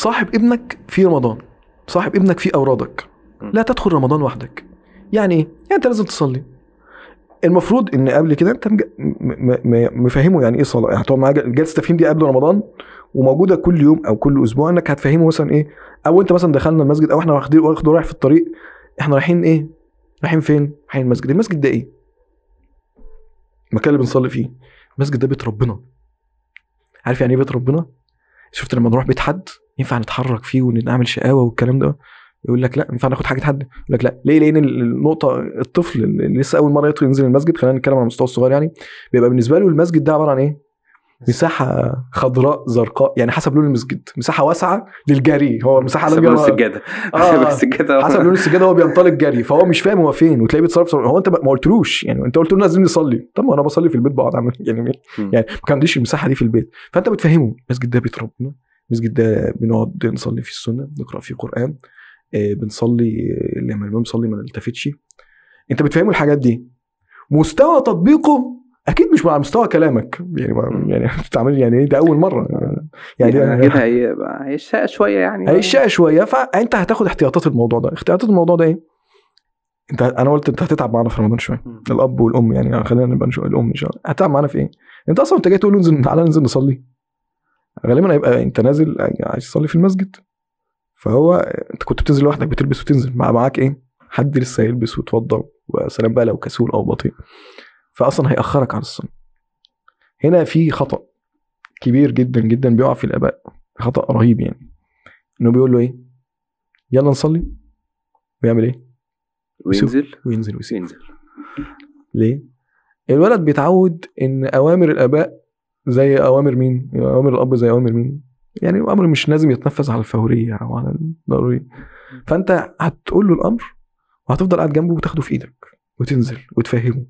صاحب ابنك في رمضان صاحب ابنك في اورادك م. لا تدخل رمضان وحدك يعني ايه يعني انت لازم تصلي المفروض ان قبل كده انت مج- م- م- م- مفهمه يعني ايه صلاه يعني هتقعد معاه جل- جلسه تفهيم دي قبل رمضان وموجوده كل يوم او كل اسبوع انك هتفهمه مثلا ايه او انت مثلا دخلنا المسجد او احنا واخدين واخده رايح في الطريق احنا رايحين ايه رايحين فين رايحين المسجد المسجد ده ايه المكان اللي بنصلي فيه المسجد ده بيت ربنا عارف يعني ايه بيت ربنا شفت لما نروح بيت حد ينفع نتحرك فيه ونعمل شقاوه والكلام ده يقول لك لا ينفع ناخد حاجه حد يقول لك لا ليه لان النقطه الطفل اللي لسه اول مره يدخل ينزل المسجد خلينا نتكلم على المستوى الصغير يعني بيبقى بالنسبه له المسجد ده عباره عن ايه مساحه خضراء زرقاء يعني حسب لون المسجد مساحه واسعه للجري هو مساحه حسب لم لون يرى- السجاده آه. حسب السجاده حسب لون السجاده هو بينطلق جري فهو مش فاهم هو فين وتلاقيه بيتصرف هو انت ما قلتلوش يعني انت قلت له نازلين نصلي طب ما انا بصلي في البيت بقعد اعمل يعني مم. يعني ما كان عنديش المساحه دي في البيت فانت بتفهمه المسجد ده بيت ربنا المسجد ده بنقعد نصلي فيه السنه نقرا فيه قران آه، بنصلي آه، لما الامام يصلي ما نلتفتش انت بتفهمه الحاجات دي مستوى تطبيقه اكيد مش على مستوى كلامك يعني ما يعني بتعمل يعني ايه ده اول مره يعني, يعني كده هي هيشقى شويه يعني هيشقى شويه فانت هتاخد احتياطات الموضوع ده احتياطات الموضوع ده ايه انت انا قلت انت هتتعب معانا في رمضان شويه مم. الاب والام يعني, يعني خلينا نبقى نشوف الام ان شاء الله هتتعب معانا في ايه انت اصلا انت جاي تقول له انزل تعالى ننزل نصلي غالبا هيبقى انت نازل عايز تصلي في المسجد فهو انت كنت بتنزل لوحدك بتلبس وتنزل مع معاك ايه حد لسه يلبس ويتوضا وسلام بقى لو كسول او بطيء فاصلا هياخرك عن الصلاه هنا في خطا كبير جدا جدا بيقع في الاباء خطا رهيب يعني انه بيقول له ايه يلا نصلي ويعمل ايه وينزل وينزل ويسيب ينزل ليه الولد بيتعود ان اوامر الاباء زي اوامر مين اوامر الاب زي اوامر مين يعني امر مش لازم يتنفذ على الفوريه او على الضروريه فانت هتقول له الامر وهتفضل قاعد جنبه وتاخده في ايدك وتنزل وتفهمه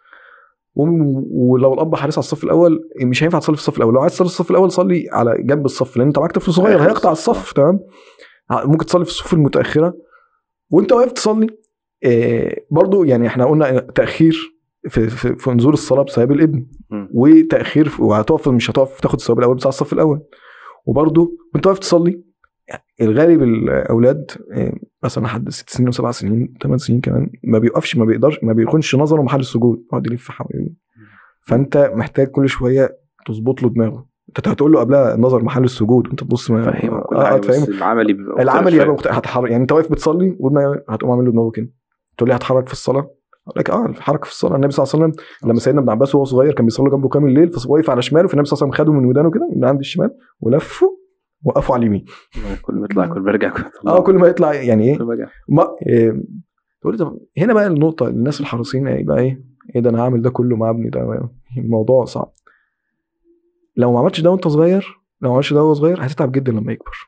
و- ولو الاب حريص على الصف الاول مش هينفع تصلي في الصف الاول لو عايز تصلي في الصف الاول صلي على جنب الصف لان انت معاك طفل صغير آخر هيقطع الصف. الصف تمام ممكن تصلي في الصفوف المتاخره وانت واقف تصلي آه، برضو يعني احنا قلنا تاخير في, في, في نزول الصلاه بسبب الابن مم. وتاخير في- وهتقف مش هتقف تاخد الثواب الاول بتاع الصف الاول وبرضو وانت واقف تصلي الغالب الاولاد آه، مثلا لحد ست سنين وسبع سنين ثمان سنين كمان ما بيوقفش ما بيقدرش ما بيكونش نظره محل السجود يقعد يلف حوالين فانت محتاج كل شويه تظبط له دماغه انت هتقول له قبلها النظر محل السجود وانت تبص ما فهمه كل آه، حاجه تفهمه بس العملي بيبقى مختلف العمل شوية. يبقى مختلف هتحرك يعني انت واقف بتصلي وابنك هتقوم عامل له دماغه كده تقول لي هتحرك في الصلاه اقول لك اه الحركه في الصلاه النبي صلى الله عليه وسلم لما سيدنا ابن عباس وهو صغير كان بيصلي جنبه كامل الليل فوقف على شماله فالنبي صلى الله عليه وسلم خده من ودانه كده من عند الشمال ولفه وقفوا على اليمين كل ما يطلع كل ما يرجع كل اه كل ما يطلع يعني ايه كل ما يرجع ما إيه تقول لي طب هنا بقى النقطه الناس الحريصين يبقى ايه ايه ده انا هعمل ده كله مع ابني ده الموضوع صعب لو ما عملتش ده وانت صغير لو ما عملتش ده وهو صغير هتتعب جدا لما يكبر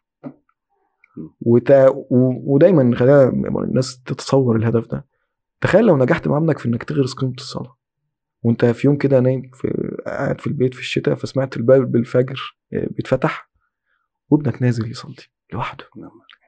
وتا... و... ودايما خلينا الناس تتصور الهدف ده تخيل لو نجحت مع ابنك في انك تغرس قيمه الصلاه وانت في يوم كده نايم في قاعد في البيت في الشتاء فسمعت الباب بالفجر آه، بيتفتح وابنك نازل يصلي لوحده